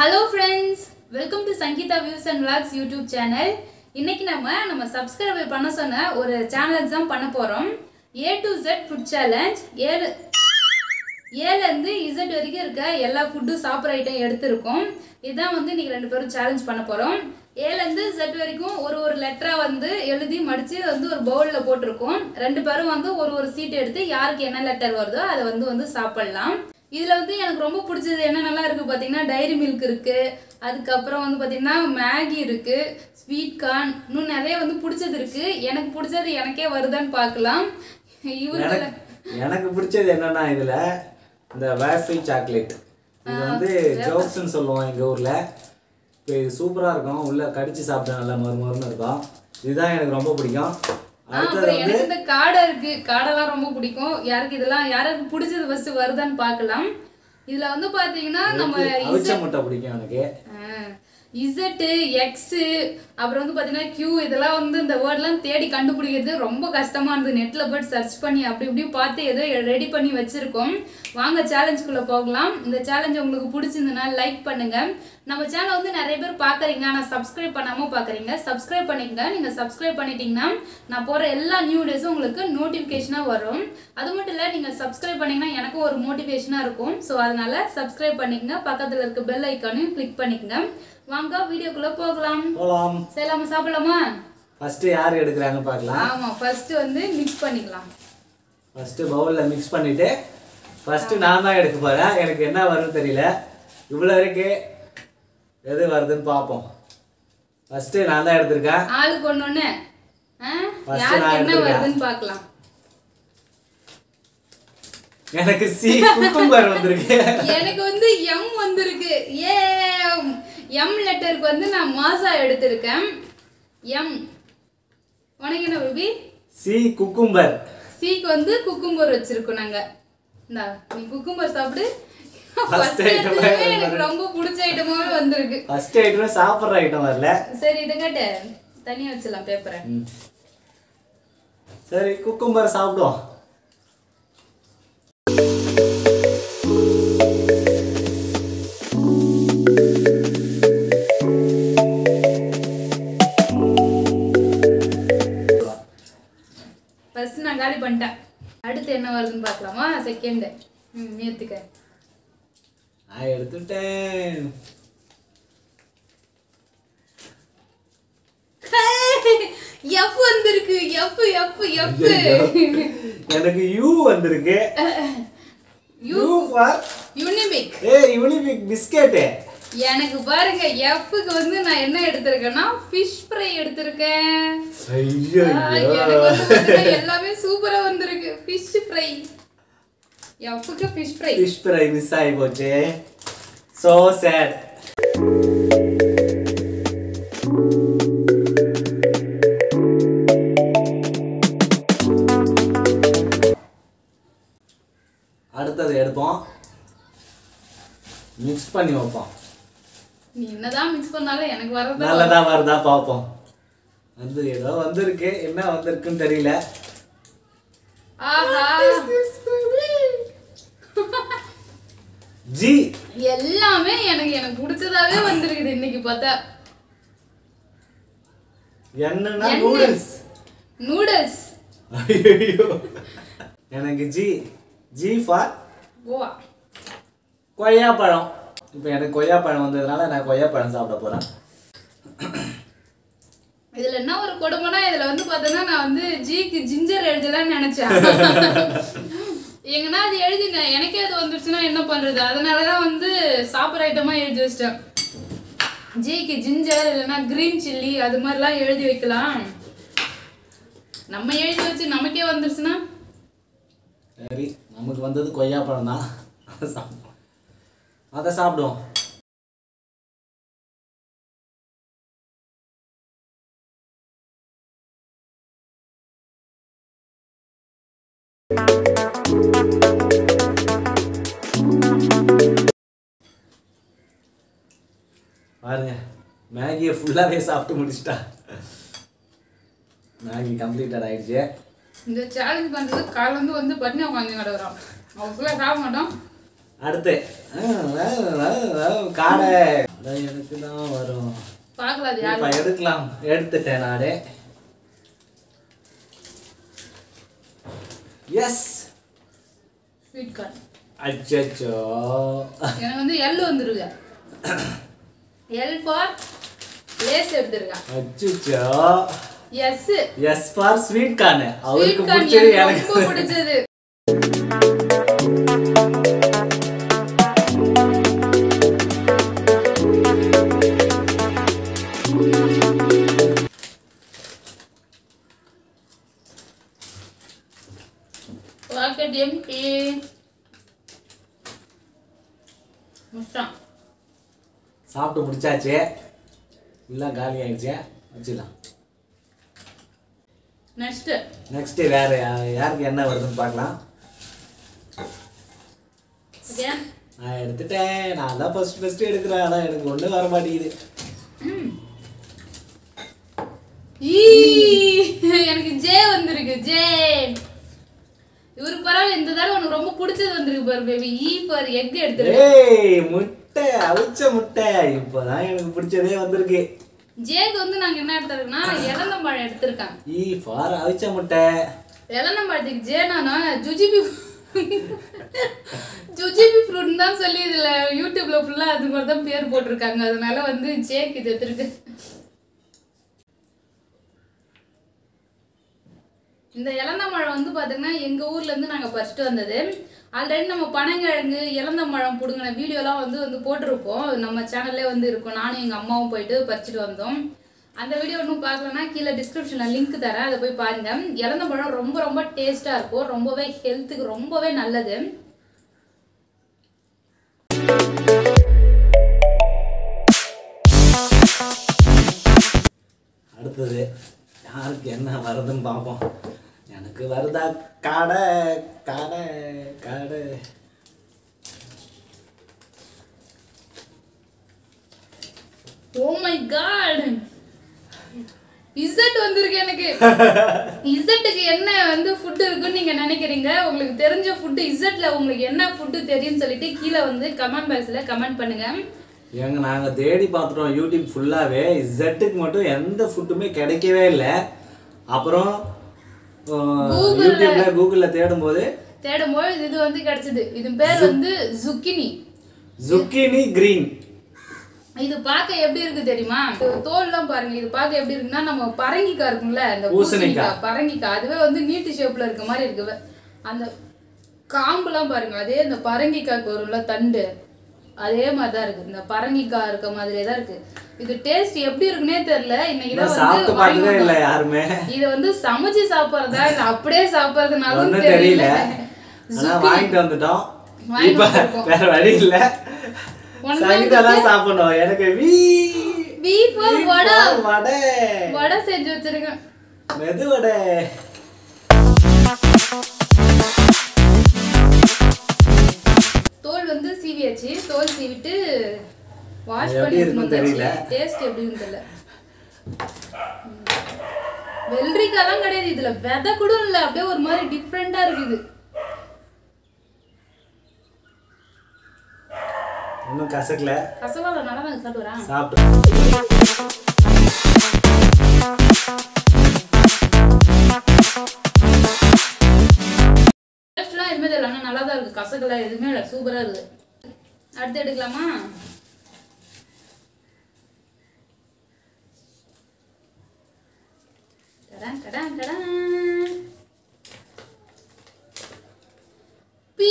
Hello friends welcome to Sangeetha views and vlogs YouTube channel இன்னைக்கு நம்ம நம்ம சப்ஸ்கிரைபர் பண்ண சொன்ன ஒரு சேனல் தான் பண்ண போகிறோம் A to Z food challenge ஏழு ஏழுலேருந்து இசட் வரைக்கும் இருக்க எல்லா ஃபுட்டும் சாப்பிட்ற ஐட்டம் எடுத்திருக்கோம் இதான் வந்து இன்னைக்கு ரெண்டு பேரும் சேலஞ்ச் பண்ண போகிறோம் ஏழுலேருந்து Z வரைக்கும் ஒரு ஒரு லெட்டராக வந்து எழுதி மடித்து வந்து ஒரு பவுலில் போட்டிருக்கோம் ரெண்டு பேரும் வந்து ஒரு ஒரு சீட் எடுத்து யாருக்கு என்ன லெட்டர் வருதோ அதை வந்து வந்து சாப்பிடலாம் இதில் வந்து எனக்கு ரொம்ப பிடிச்சது என்னென்னலாம் இருக்குது பார்த்தீங்கன்னா டைரி மில்க் இருக்குது அதுக்கப்புறம் வந்து பார்த்தீங்கன்னா மேகி இருக்குது ஸ்வீட் கார்ன் இன்னும் நிறைய வந்து பிடிச்சது இருக்குது எனக்கு பிடிச்சது எனக்கே வருதான்னு பார்க்கலாம் இவருக்கு எனக்கு எனக்கு பிடிச்சது என்னன்னா இதுல இந்த வேஃபில் சாக்லேட் இது வந்து ஜோக்ஸ்ன்னு சொல்லுவோம் எங்க ஊர்ல இப்போ இது சூப்பரா இருக்கும் உள்ள கடிச்சு சாப்பிட்டா நல்லா மறு மருன்னு இருக்கும் இதுதான் எனக்கு ரொம்ப பிடிக்கும் ஆ, அடுத்தது அப்புறம் எனக்கு இந்த காடை இருக்கு காடெல்லாம் ரொம்ப பிடிக்கும் யாருக்கு இதெல்லாம் யாருக்கு பிடிச்சது ஃபர்ஸ்ட் வருதான்னு பார்க்கலாம் இதுல வந்து பாத்தீங்கன்னா நம்ம அவிச்ச முட்டை பிடிக்கும் எனக்கு இசட்டு எக்ஸு அப்புறம் வந்து பார்த்தீங்கன்னா கியூ இதெல்லாம் வந்து இந்த வேர்ட்லாம் தேடி கண்டுபிடிக்கிறது ரொம்ப கஷ்டமாக இருந்தது நெட்டில் போய் சர்ச் பண்ணி அப்படி இப்படியும் பார்த்து ஏதோ ரெடி பண்ணி வச்சுருக்கோம் வாங்க சேலஞ்சுக்குள்ளே போகலாம் இந்த சேலஞ்ச் உங்களுக்கு பிடிச்சிருந்ததுன்னா லைக் பண்ணுங்க நம்ம சேனல் வந்து நிறைய பேர் பார்க்குறீங்க ஆனால் சப்ஸ்கிரைப் பண்ணாமல் பார்க்குறீங்க சப்ஸ்கிரைப் பண்ணிக்கங்க நீங்கள் சப்ஸ்கிரைப் பண்ணிட்டீங்கன்னா நான் போகிற எல்லா நியூ டேஸும் உங்களுக்கு நோட்டிஃபிகேஷனாக வரும் அது மட்டும் இல்லை நீங்கள் சப்ஸ்கிரைப் பண்ணீங்கன்னா எனக்கும் ஒரு மோட்டிவேஷனாக இருக்கும் ஸோ அதனால சப்ஸ்கிரைப் பண்ணிக்கங்க பக்கத்தில் இருக்க பெல் ஐக்கானையும் கிளிக் பண்ணிக்கங்க வாங்க வீடியோக்குள்ள போகலாம் போலாம் சரி நம்ம சாப்பிடலாமா ஃபர்ஸ்ட் யார் எடுக்கிறாங்க பார்க்கலாம் ஆமா ஃபர்ஸ்ட் வந்து மிக்ஸ் பண்ணிக்கலாம் ஃபர்ஸ்ட் பவுல்ல மிக்ஸ் பண்ணிட்டு ஃபர்ஸ்ட் நான் தான் எடுக்க போறேன் எனக்கு என்ன வரும்னு தெரியல இவ்வளோ இருக்கு எது வருதுன்னு பார்ப்போம் ஃபர்ஸ்ட் நான் தான் எடுத்திருக்கேன் ஆளுக்கு ஒண்ணு ஒண்ணு ஆ? First யாருக்கு நான் என்ன எடுத்துக்கிறேன். வருதுன்னு பார்க்கலாம் எனக்கு சி குக்கும்பர் வந்திருக்கு எனக்கு வந்து எம் வந்திருக்கு ஏ எம் லெட்டருக்கு வந்து நான் மாசா எடுத்திருக்கேன் எம் உனக்கு என்ன பேபி சி குக்கும்பர் சிக்கு வந்து குக்கும்பர் வச்சிருக்கோம் நாங்க இந்தா நீ குக்கும்பர் சாப்பிடு First ஃபர்ஸ்ட் item எடுத்ததுமே எனக்கு ரொம்ப பிடிச்ச ஐட்டமாவே வந்திருக்கு ஃபர்ஸ்ட் ஐட்டம் சாப்பிட்ற ஐட்டம் வரல சரி இதை கேட்டு தனியா வச்சிடலாம் பேப்பரை ம். சரி குக்கும்பர் சாப்பிடுவோம் ஃபர்ஸ்ட் நான் காலி பண்ணிட்டேன் அடுத்து என்ன வருதுன்னு பார்க்கலாமா செகண்ட் ம் நேத்துக்க நான் எடுத்துட்டேன் எஃப் வந்திருக்கு எஃப் எஃப் எஃப் எனக்கு யூ வந்திருக்கு யூ ஃபார் யூனிபிக் ஏ யூனிபிக் பிஸ்கெட்டு எனக்கு பாருங்க எஃப்க்கு வந்து நான் என்ன எடுத்திருக்கேன்னா ஃபிஷ் ஃப்ரை எடுத்திருக்கேன் ஐயோ ஆ, எனக்கு வந்து பாத்தீங்கன்னா எல்லாமே சூப்பரா வந்திருக்கு ஃபிஷ் ஃப்ரை எஃப்க்கு fish fry fish fry miss ஆகி போச்சு ஸோ சேட் அடுத்தது எடுப்போம் மிக்ஸ் பண்ணி வைப்போம் நீ என்னதான் மிக்ஸ் பண்ணாலும் எனக்கு வரது நல்லதா வருதா பார்ப்போம் வந்து ஏதோ வந்திருக்கு என்ன வந்திருக்குன்னு தெரியல ஆஹா ஜி எல்லாமே எனக்கு எனக்கு பிடிச்சதாவே வந்திருக்குது இன்னைக்கு பார்த்தா என்னன்னா நூடுல்ஸ் நூடுல்ஸ் ஐயோ எனக்கு ஜி ஜி ஃபார் கோவா கொய்யாப்பழம் இப்போ எனக்கு கொய்யாப்பழம் வந்ததுனால நான் கொய்யாப்பழம் சாப்பிட போறேன் இதுல என்ன ஒரு கொடுமைனா இதுல வந்து பார்த்தோன்னா நான் வந்து ஜிக்கு ஜிஞ்சர் எழுதலாம்னு நினைச்சேன் எங்கன்னா அது எழுதினேன் எனக்கே அது வந்துருச்சுன்னா என்ன பண்றது அதனாலதான் வந்து சாப்பிட்ற ஐட்டமா எழுதி வச்சிட்டேன் ஜிக்கு ஜிஞ்சர் இல்லைன்னா கிரீன் சில்லி அது மாதிரிலாம் எழுதி வைக்கலாம் நம்ம எழுதி வச்சு நமக்கே வந்துருச்சுன்னா சரி நமக்கு வந்தது கொய்யாப்பழம் தான் அதை சாப்பிடுவோம் அதை சாப்பிடுவோம் பாருங்க மேகியை ஃபுல்லாகவே சாப்பிட்டு முடிச்சிட்டா மேகி கம்ப்ளீட்டட் ஆயிடுச்சு இந்த சேலஞ்ச் பண்றது காலேருந்து வந்து பட்னி உட்காந்து கிடக்குறோம் அவங்களுக்குள்ள சாப்பிட மாட்டோம் அடுத்து அஹ், அஹ், அஹ், அஹ், காடை அதான் எனக்கு தான் வரும் பார்க்கலாம் அது யாரு இப்ப எடுக்கலாம் எடுத்துட்டேன் நானே எஸ் ஸ்வீட் கார்ன் அச்சோ எனக்கு வந்து எல் வந்துருங்க எல் ஃபார் லேஸ் எடுத்திருக்கேன் அச்சோ S S for sweet corn அவருக்கு ஸ்வீட் கார்ன் பிடிச்சது எனக்கு எனக்கு ரொம்ப பிடிச்சது பாக்கெட் எம்டி முட்டான் சாப்பிட்டு முடிச்சாச்சு எல்லாம் காலி ஆயிடுச்சு வச்சுக்கலாம் நெக்ஸ்ட் நெக்ஸ்ட் வேற யா- யாருக்கு என்ன வருதுன்னு பார்க்கலாம் ஓகே நான் எடுத்துட்டேன் நான் தான் ஃபர்ஸ்ட் ஃபர்ஸ்ட் எடுக்கிறேன் ஆனால் எனக்கு ஒன்றும் வர மாட்டேங்குது ஈ எனக்கு ஜே வந்திருக்கு ஜே இவரு பரவாயில்ல இந்த தடவை உனக்கு ரொம்ப பிடிச்சது வந்திருக்கு பாரு பேபி ஈ பாரு எக் எடுத்துருக்கு ஏய் முட்டை அவிச்ச முட்டை இப்போதான் எனக்கு பிடிச்சதே வந்திருக்கு ஜேக்கு வந்து நாங்க என்ன எடுத்திருக்கோம்னா இளந்தம்பழம் எடுத்திருக்காங்க ஈ ஃபார் அவிச்ச முட்டை இளந்தம்பழத்துக்கு ஜே நானா ஜுஜிபி ஜுஜிபி ஃப்ரூட் தான் சொல்லி இதுல யூடியூப்ல ஃபுல்லா அது மாதிரி தான் பேர் போட்டிருக்காங்க அதனால வந்து ஜேக்கு இது எடுத்திருக்கு இந்த இளந்தமழம் வந்து பார்த்தீங்கன்னா எங்கள் ஊர்லேருந்து நாங்கள் பறிச்சுட்டு வந்தது ஆல்ரெடி நம்ம பனங்கிழங்கு இளந்தமழம் பிடுங்கின வீடியோலாம் வந்து வந்து போட்டிருப்போம் நம்ம சேனல்லே வந்து இருக்கும் நானும் எங்கள் அம்மாவும் போயிட்டு பறிச்சுட்டு வந்தோம் அந்த வீடியோ இன்னும் பார்க்கலன்னா கீழே டிஸ்கிரிப்ஷனில் லிங்க் தரேன் அதை போய் பாருங்க இளந்தமழம் ரொம்ப ரொம்ப டேஸ்ட்டாக இருக்கும் ரொம்பவே ஹெல்த்துக்கு ரொம்பவே நல்லது அடுத்தது யாருக்கு என்ன வருதுன்னு பார்ப்போம் எனக்கு வருதா கடை கடை கடை ஓ மை காட் இசட் வந்திருக்கு எனக்கு இசட்டுக்கு என்ன வந்து ஃபுட் இருக்குன்னு நீங்க நினைக்கிறீங்க உங்களுக்கு தெரிஞ்ச ஃபுட்டு இசட்ல உங்களுக்கு என்ன ஃபுட்டு தெரியும்னு சொல்லிட்டு கீழே வந்து கமெண்ட் பாக்ஸ்ல கமெண்ட் பண்ணுங்க ஏங்க நாங்கள் தேடி பார்த்துட்டோம் யூடியூப் ஃபுல்லாகவே இசட்டுக்கு மட்டும் எந்த ஃபுட்டுமே கிடைக்கவே இல்லை அப்புறம் யூடியூப்ல கூகுளில் தேடும்போது தேடும்போது இது வந்து கிடைச்சது இது பேர் வந்து zucchini zucchini green இது பார்க்க எப்படி இருக்கு தெரியுமா இது தோல்லாம் பாருங்க இது பார்க்க எப்படி இருக்குன்னா நம்ம பரங்கிக்காய் இருக்கும்ல இந்த பூசணிக்காய். பூசணிக்காய் பரங்கிக்காய் அதுவே வந்து நீட்டு ஷேப்ல இருக்க மாதிரி இருக்கு அந்த காம்புலாம் பாருங்க அதே இந்த பரங்கிக்காய்க்கு வரும்ல தண்டு அதே மாதிரி தான் இருக்கு இந்த பரங்கிக்காய் இருக்க மாதிரியே தான் இருக்கு இது டேஸ்ட் எப்படி இருக்குன்னே தெரியல இன்னைக்கு நான் தான் சாப்பிட்டு வந்து வாங்கி பார்த்ததே இல்லை வந்தோம். யாருமே இதை வந்து சமைச்சு சாப்பிட்றதா இல்ல அப்படியே சாப்பிட்றதுனாலும் ஒன்றும் தெரியல தெரியல ஆனா வாங்கிட்டு வந்துட்டோம் வாங்கிட்டு இப்ப வந்திருக்கோம். வேற வழி இல்ல உனக்கு சங்கீதா தான் சாப்பிடணும் எனக்கு வீ Beef or வீ வடை for வடை வடை செஞ்சு வச்சிருக்கேன் மெது வடை தோல் வந்து சீவியாச்சு தோல் சீவிட்டு வாஷ் அது எப்படி பண்ணி இருக்குன்னு தெரியல. டேஸ்ட் எப்படின்னு தெரியல வெள்ளரிக்காய்லாம் கிடையாது இதுல விதை கூட இல்ல அப்படியே ஒரு மாதிரி டிஃப்ரெண்டா இருக்குது இன்னும் கசக்கல கசவால நல்லா தான் சாப்பிட்டு வரேன் சாப்பிட்டு டேஸ்ட்லாம் எதுவுமே தெரியல ஆனால் நல்லா தான் இருக்கு கசக்கல எதுவுமே இல்லை சூப்பரா இருக்கு அடுத்து எடுக்கலாமா டடான், டடான், டடான். B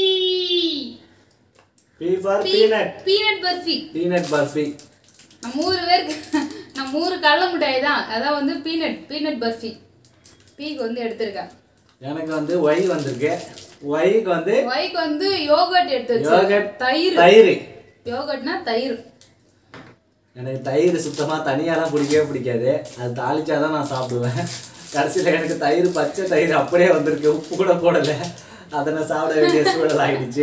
B for peanut peanut barfi peanut barfi நம்ம ஊர் பேருக்கு நம்ம ஊர் கடல மிட்டாய் தான் அதான் வந்து பீனட் பீனட் பர்ஃபி பீக்கு வந்து எடுத்திருக்கேன் எனக்கு வந்து ஒய் வந்திருக்கு ஒய்க்கு வந்து ஒய்க்கு வந்து யோகர்ட் எடுத்து யோகட் வச்சிருக்கேன் தயிர் தயிர் யோகர்ட்னா தயிர் எனக்கு தயிர் சுத்தமாக தனியாலாம் பிடிக்கவே பிடிக்காது அது தாளிச்சாதான் நான் சாப்பிடுவேன் கடைசியில் எனக்கு தயிர் பச்சை தயிர் அப்படியே வந்திருக்கு உப்பு கூட போடலை அதை நான் சாப்பிட வேண்டிய சூழல் ஆயிடுச்சு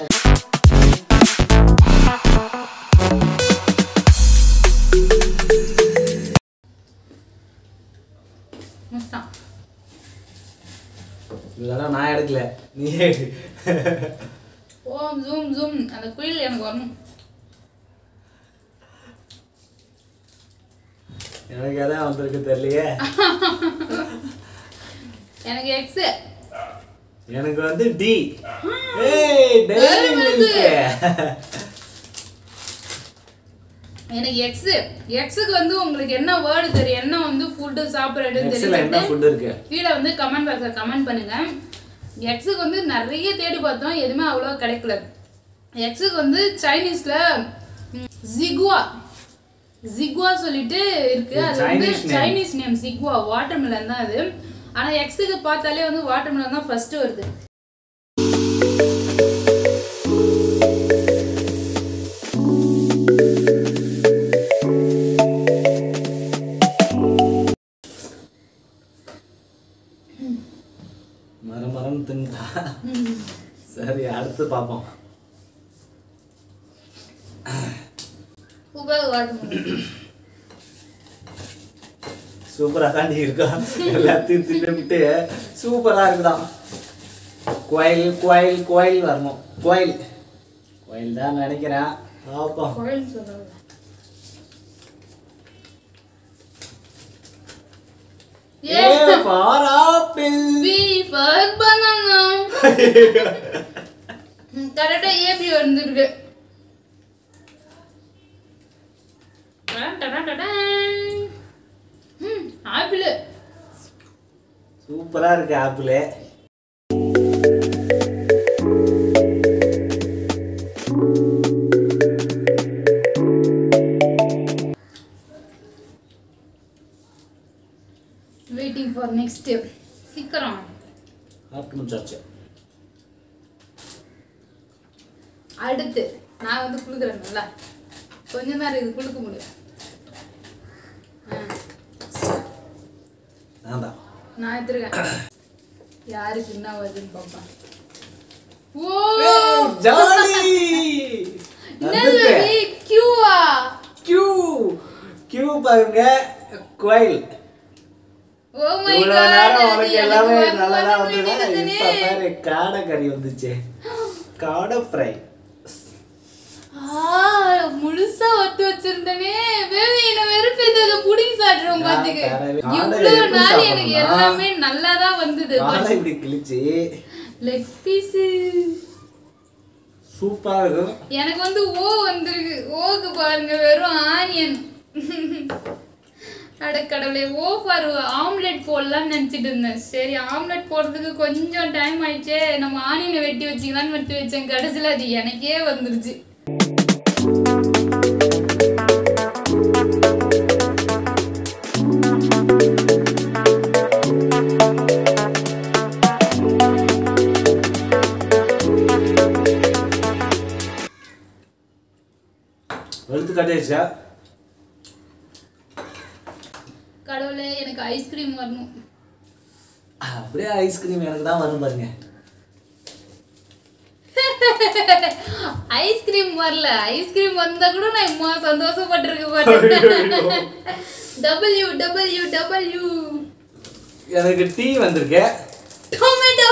முஸ்தான் இதெல்லாம் நான் எடுக்கல நீ எடு ஓம் ஜூம் ஜூம் அந்த குயில் எனக்கு வரணும் எனக்கு எதாவது வந்திருக்கு தெரியலையே எனக்கு எக்ஸ் எனக்கு வந்து டி ஏய் டெய்ரி மில்க் எனக்கு எக்ஸ் எக்ஸுக்கு வந்து உங்களுக்கு என்ன வேர்டு தெரியும் என்ன வந்து ஃபுட்டு சாப்பிட்றதுன்னு நெக்ஸ்ட்ல என்ன தெரியும் ஃபுட் இருக்கு கீழே வந்து கமெண்ட் பாக்ஸில் கமெண்ட் பண்ணுங்க எக்ஸுக்கு வந்து நிறைய தேடி பார்த்தோம் எதுவுமே அவ்வளோ கிடைக்கல எக்ஸுக்கு வந்து சைனீஸில் ஜிகுவா ஜிகுவா சொல்லிட்டு இருக்கு இது அது வந்து Chinese name. சைனீஸ் நேம் ஜிகுவா வாட்டர்மெலன் தான் அது ஆனால் எக்ஸுக்கு பார்த்தாலே வந்து வாட்டர்மெலன் தான் ஃபர்ஸ்ட் வருது மர மரம் தின்ட்டா சரி அடுத்து பார்ப்போம் சூப்பர் வாட்டர்மெலன் சூப்பரா தாண்டி இருக்கா எல்லாத்தையும் தின்னுட்டு சூப்பரா இருக்குதான் கோயில் கோயில் கோயில் வரணும் கோயில் கோயில் தான் நினைக்கிறேன் பார்ப்போம் கோயில் சொல்கிறாங்க A for apple B for banana கரெக்டா ஏபி வந்துருக்கு டடன் டடன் டடன். ம் ஆப்பிள் சூப்பரா இருக்கு ஆப்பிள் வெயிட்டிங் ஃபார் நெக்ஸ்ட் சீக்கிரம் சாப்பிட்டு முடிச்சாச்சு அடுத்து நான் வந்து குளுக்குறேன் நல்லா கொஞ்ச நேரம் இது குளுக்க முடியும் ஆ, நான் தான் நான் எடுத்துருக்கேன் யாருக்கு என்ன வருதுன்னு பார்ப்பேன் ஓ ஜாலி என்னது கியூவா கியூ கியூ பாருங்க கோயில் ஓ மை இவ்வளவு காட் நேரம் உனக்கு எல்லாமே நல்லதா வந்ததா இப்ப பாரு காடை கறி வந்துச்சு காடை ஃப்ரை முழுசா ஒத்து வச்சிருந்தனே பேபி என்ன வெறுப்பேத்தத புடிங்கி சாட்டுறோம் பாத்துக்கு நான் தரவே- காடை இவ்வளவு எப்படி நாள் எனக்கு சாப்பிடணும்னா? எல்லாமே நல்லா தான் வந்தது காடை இப்படி கிழிச்சு லெக் பீஸ் சூப்பரா இருக்கும் எனக்கு வந்து ஓ வந்திருக்கு ஓக்கு பாருங்க வெறும் ஆனியன் அடக்கடவுளே ஓ ஃபார் ஆம்லெட் போடலாம்னு நினச்சிட்டு இருந்தேன் சரி ஆம்லெட் போடுறதுக்கு கொஞ்சம் டைம் ஆயிடுச்சே நம்ம ஆனியனை வெட்டி வச்சுக்கலாம்னு வெட்டி வச்சேன் கடைசியில் அது எனக்கே வந்துருச்சு வெளுத்து கட்டியாச்சா கடவுளே எனக்கு ஐஸ்கிரீம் வரணும் அப்படியே ஐஸ்கிரீம் எனக்கு தான் வரும் பாருங்க ஐஸ்கிரீம் வரல ஐஸ்கிரீம் வந்தா கூட நான் இம்மா சந்தோஷப்பட்டிருக்க மாட்டேன் டபிள்யூ டபிள்யூ டபிள்யூ எனக்கு டீ வந்திருக்கு டொமேட்டோ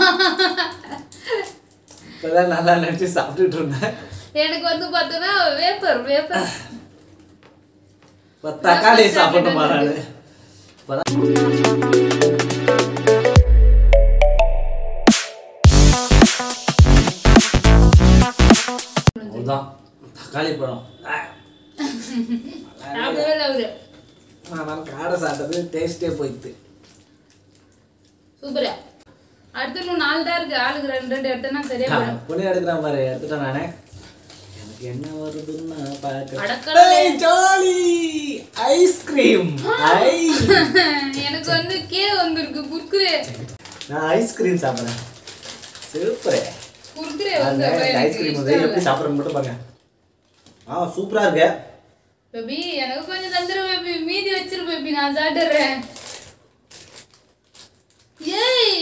இப்பதான் நல்லா நினைச்சு சாப்பிட்டுட்டு இருந்தேன் எனக்கு வந்து பார்த்தோன்னா வேப்பர் வேப்பர் இப்ப தக்காளி சாப்பிடணுமா நானு இப்பதான் அவ்வளவுதான் தக்காளி பழம் ஆ. சாப்பிடவே இல்லை அவரு ஆனால் காடை சாப்பிட்டது டேஸ்டே போயிடுது சூப்பரா அடுத்து இன்னும் நாலு தான் இருக்கு ஆளுக்கு ரெண்டு ரெண்டு எடுத்தேன்னா சரியா போயிடும் புளி எடுக்கிற மாதிரி எடுத்துட்டேன் நானே எனக்கு என்ன வருதுன்னு அடக்கடவுளே. பார்க்க ஜாலி ஐஸ்கிரீம் ஐ எனக்கு வந்து கே வந்திருக்கு குர்குரே நான் ஐஸ்கிரீம் சாப்பிட்றேன் சூப்பரே குர்குரே அந்த வந்து அப்ப எனக்கு ஐஸ்கிரீம் வந்து இஷ்டம் எப்படி இல்லை சாப்பிட்றேன்னு மட்டும் பாருங்க ஆ சூப்பரா இருக்கு பேபி எனக்கு கொஞ்சம் தந்துரு பேபி மீதி வச்சிரு பேபி நான் சாப்பிடுறேன் ஏய்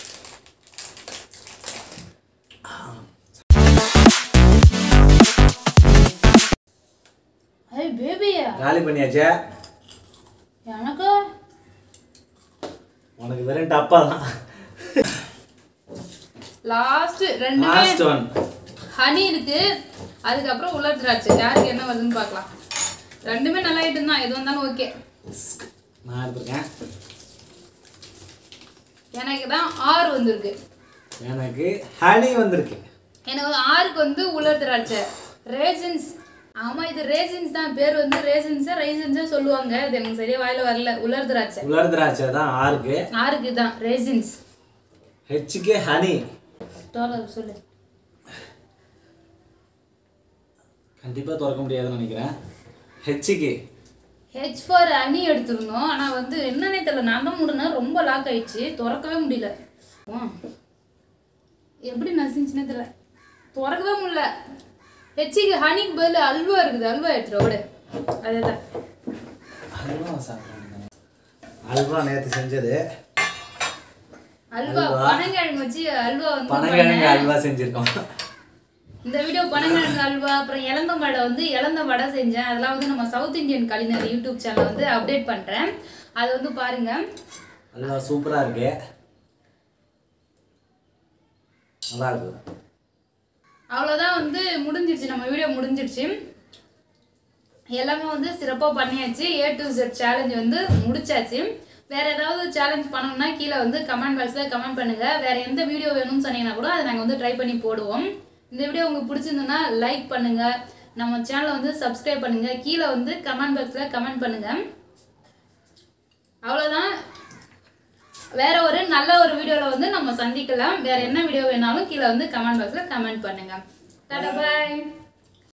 ஐ பேபியா காலி பண்ணியாச்சே எனக்கு உனக்கு வெறும் டப்பா தான் லாஸ்ட் ரெண்டுமே லாஸ்ட் ஒன் ஹனி இருக்கு அதுக்கப்புறம் உலர் திராட்சை யாருக்கு என்ன வருதுன்னு பார்க்கலாம் ரெண்டுமே நல்ல ஐட்டம் தான் எது வந்தாலும் ஓகே நான் எடுத்திருக்கேன் எனக்கு தான் ஆறு வந்திருக்கு எனக்கு ஹனி வந்திருக்கு எனக்கு ஆறுக்கு வந்து உலர் திராட்சை ரேசின்ஸ் ஆமா இது ரேசின்ஸ் தான் பேர் வந்து ரேசின்ஸா ரைசின்ஸா சொல்லுவாங்க இது எனக்கு சரியா வாயில வரல உலர் திராட்சை உலர் திராட்சை தான் ஆறுக்கு ஆறுக்கு தான் ரேசின்ஸ் ஹெச்சுக்கு ஹனி டோலர் சொல்லு கண்டிப்பாக திறக்க முடியாதுன்னு நினைக்கிறேன் ஹெச்சுக்கு ஹெச் ஃபார் அணி எடுத்திருந்தோம் ஆனால் வந்து என்னன்னே தெரியல நான் தான் முடுனா ரொம்ப லாக் ஆயிடுச்சு திறக்கவே முடியல ஆ. எப்படி நசிஞ்சுனே தெரியல திறக்கவே முடியல ஹெச்சுக்கு ஹனிக்கு பதில் அல்வா இருக்குது அல்வா எடுத்துரு ஓடு அதே தான் அல்வா சாப்பிட்றாங்க அல்வா நேற்று செஞ்சது அல்வா பனங்கிழங்கு வச்சு அல்வா வந்து பனங்கிழங்கு அல்வா செஞ்சுருக்கோம் இந்த வீடியோ பனங்கிழங்கு அல்வா அப்புறம் இளந்த வடை வந்து இளந்த வடை செஞ்சேன் அதெல்லாம் வந்து நம்ம south Indian culinary YouTube channel வந்து அப்டேட் பண்ணுறேன் அதை வந்து பாருங்க அல்வா சூப்பராக இருக்கு நல்லா இருக்கு அவ்வளோதான் வந்து முடிஞ்சிருச்சு நம்ம வீடியோ முடிஞ்சிருச்சு எல்லாமே வந்து சிறப்பாக பண்ணியாச்சு ஏ டு Z சேலஞ்ச் வந்து முடிச்சாச்சு வேற ஏதாவது சேலஞ்ச் பண்ணணும்னா கீழே வந்து கமெண்ட் பாக்ஸில் கமெண்ட் பண்ணுங்க வேற எந்த வீடியோ வேணும்னு சொன்னீங்கன்னா கூட அதை நாங்கள் வந்து ட்ரை பண்ணி போடுவோம் இந்த வீடியோ உங்களுக்கு பிடிச்சிருந்ததுன்னா லைக் பண்ணுங்க நம்ம சேனலை வந்து சப்ஸ்கிரைப் பண்ணுங்க கீழே வந்து கமெண்ட் பாக்ஸில் கமெண்ட் பண்ணுங்க அவ்வளோதான் வேற ஒரு நல்ல ஒரு வீடியோவில் வந்து நம்ம சந்திக்கலாம் வேற என்ன வீடியோ வேணாலும் கீழே வந்து கமெண்ட் பாக்ஸில் கமெண்ட் பண்ணுங்க டாடா பாய்